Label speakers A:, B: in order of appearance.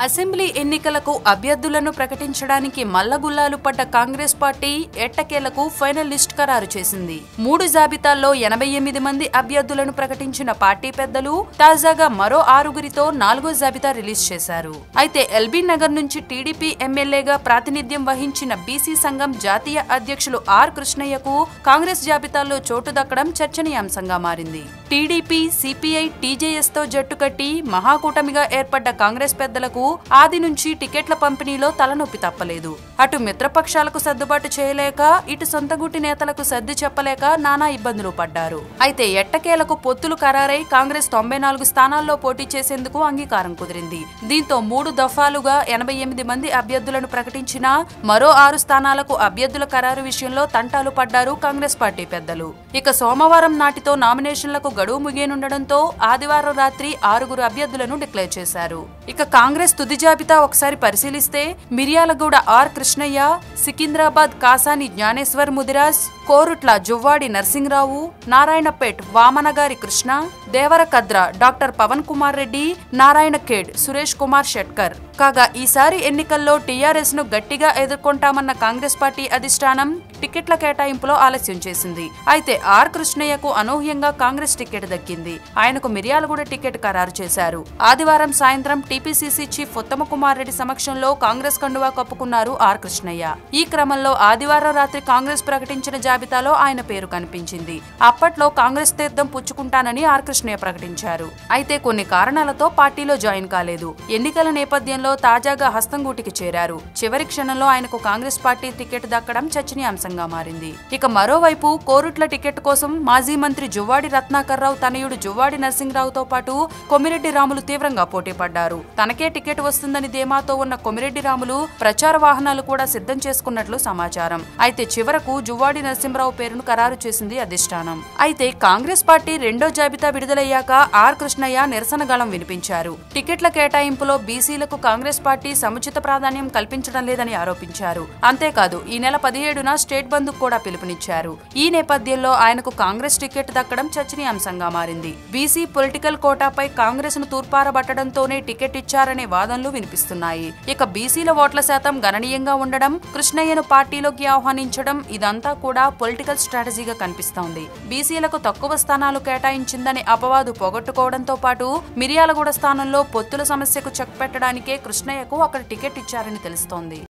A: assembly ఎన్నికలకు అభ్యర్థులను ప్రకటించడానికి మల్లగుల్లాలు పడ్డ కాంగ్రెస్ పార్టీ ఎట్టకేలకు ఫైనల్ లిస్ట్ ఖరారు చేసింది మూడు జాబితాల్లో ఎనభై ఎనిమిది మంది అభ్యర్థులను ప్రకటించిన పార్టీ పెద్దలు తాజాగా మరో ఆరుగురితో నాలుగో జాబితా రిలీజ్ చేశారు అయితే ఎల్బీ నగర్ నుంచి టీడీపీ ఎమ్మెల్యేగా ప్రాతినిధ్యం వహించిన బీసీ సంఘం జాతీయ అధ్యక్షులు ఆర్ కృష్ణయ్యకు కాంగ్రెస్ జాబితాలో చోటు దక్కడం చర్చనీయాంశంగా మారింది టీడీపీ సిపిఐ టీజేఎస్ తో జట్టు కట్టి మహాకూటమిగా ఏర్పడ్డ కాంగ్రెస్ పెద్దలకు ఆది నుంచి టికెట్ల పంపిణీలో తలనొప్పి తప్పలేదు అటు మిత్రపక్షాలకు సర్దుబాటు చేయలేక ఇటు సొంతగూటి నేతలకు సర్ది చెప్పలేక నానా ఇబ్బందులు పడ్డారు అయితే ఎట్టకేలకు పొత్తులు ఖరారై కాంగ్రెస్ తొంభై నాలుగు స్థానాల్లో పోటీ చేసేందుకు అంగీకారం కుదిరింది దీంతో మూడు దఫాలుగా ఎనభై ఎనిమిది మంది అభ్యర్థులను ప్రకటించినా మరో ఆరు స్థానాలకు అభ్యర్థుల ఖరారు విషయంలో తంటాలు పడ్డారు కాంగ్రెస్ పార్టీ పెద్దలు ఇక సోమవారం నాటితో నామినేషన్లకు గడువు ముగియనుండడంతో ఆదివారం రాత్రి ఆరుగురు అభ్యర్థులను డిక్లేర్ చేశారు ఇక కాంగ్రెస్ తుది జాబితా ఒకసారి పరిశీలిస్తే Miryalaguda R Krishnaiah Secunderabad Kasani Gnaneshwar Mudiraj Korutla Juvvadi Narsingrao Narayanpet Vamanagari Krishna Devarakadra doctor Pavan Kumar Reddy Narayankhed Suresh Kumar Shetkar కాగా ఈసారి ఎన్నికల్లో టీఆర్ఎస్ ను గట్టిగా ఎదుర్కొంటామన్న కాంగ్రెస్ పార్టీ అధిష్టానం టికెట్ల కేటాయింపులో ఆలస్యం చేసింది అయితే ఆర్ కృష్ణయ్యకు అనూహ్యంగా కాంగ్రెస్ టికెట్ దక్కింది ఆయనకు మిర్యాలగూడ టికెట్ ఖరారు చేశారు ఆదివారం సాయంత్రం టీపీసీసీ చీఫ్ ఉత్తమ కుమార్ రెడ్డి సమక్షంలో కాంగ్రెస్ కండువా కప్పుకున్నారు ఆర్ కృష్ణయ్య ఈ క్రమంలో ఆదివారం రాత్రి కాంగ్రెస్ ప్రకటించిన జాబితాలో ఆయన పేరు కనిపించింది అప్పట్లో కాంగ్రెస్ తీర్థం పుచ్చుకుంటానని ఆర్ కృష్ణయ్య ప్రకటించారు అయితే కొన్ని కారణాలతో పార్టీలో జాయిన్ కాలేదు ఎన్నికల నేపథ్యంలో తాజాగా హస్తంగూటికి చేరారు చివరి క్షణంలో ఆయనకు కాంగ్రెస్ పార్టీ టికెట్ దక్కడం చర్చనీయాంశంగా మారింది ఇక మరోవైపు కోరుట్ల టికెట్ కోసం మాజీ మంత్రి జువ్వాడి రత్నాకర్ రావు తనయుడు జువ్వాడి నరసింహరావుతో పాటు కొమిరెడ్డి రాములు తీవ్రంగా పోటీ పడ్డారు తనకే టికెట్ వస్తుందని ధీమాతో ఉన్న కొమిరెడ్డి రాములు ప్రచార వాహనాలు కూడా సిద్ధం చేసుకున్నట్లు సమాచారం అయితే చివరకు జువ్వాడి నరసింహరావు పేరును ఖరారు చేసింది అధిష్టానం అయితే కాంగ్రెస్ పార్టీ రెండో జాబితా విడుదలయ్యాక ఆర్ కృష్ణయ్య నిరసన గళం వినిపించారు టికెట్ల కేటాయింపులో బీసీలకు కాంగ్రెస్ పార్టీ సముచిత ప్రాధాన్యం కల్పించడం లేదని ఆరోపించారు అంతేకాదు ఈ నెల పదిహేడున స్టేట్ బంద్ కూడా పిలుపునిచ్చారు ఈ నేపథ్యంలో ఆయనకు కాంగ్రెస్ టికెట్ దక్కడం చర్చనీయాంశంగా మారింది బీసీ పొలిటికల్ కోటాపై కాంగ్రెస్ ను తూర్పారబట్టడంతోనే టికెట్ ఇచ్చారనే వాదనలు వినిపిస్తున్నాయి ఇక బీసీల ఓట్ల శాతం గణనీయంగా ఉండడం కృష్ణయ్యను పార్టీలోకి ఆహ్వానించడం ఇదంతా కూడా పొలిటికల్ స్ట్రాటజీగా కనిపిస్తోంది బీసీలకు తక్కువ స్థానాలు కేటాయించిందనే అపవాదు పోగొట్టుకోవడంతో పాటు మిర్యాలగూడ స్థానంలో పొత్తుల సమస్యకు చెక్ పెట్టడానికే కృష్ణయ్యకు అక్కడ టికెట్ ఇచ్చారని తెలుస్తోంది